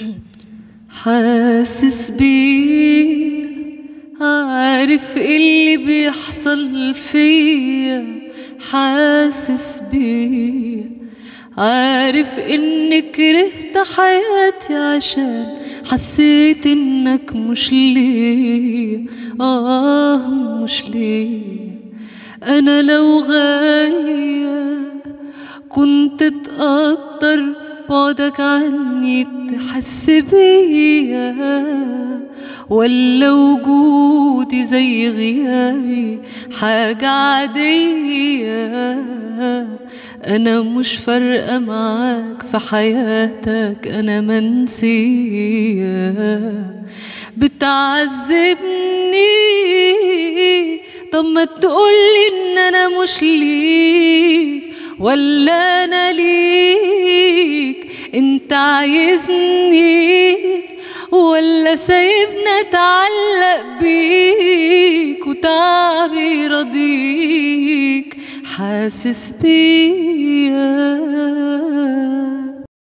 حاسس بيه عارف اللي بيحصل فيا حاسس بيه عارف اني كرهت حياتي عشان حسيت انك مش ليه اه مش ليه انا لو غالية كنت تقدر بعدك عني تحس بيا ولا وجودي زي غيابي حاجة عادية أنا مش فارقة معاك في حياتك أنا منسية بتعذبني طب ما تقولي إن أنا مش ليك ولا أنا ليك أنت عايزني ولا سايبنا اتعلق بيك وتعبي يرضيك حاسس بيا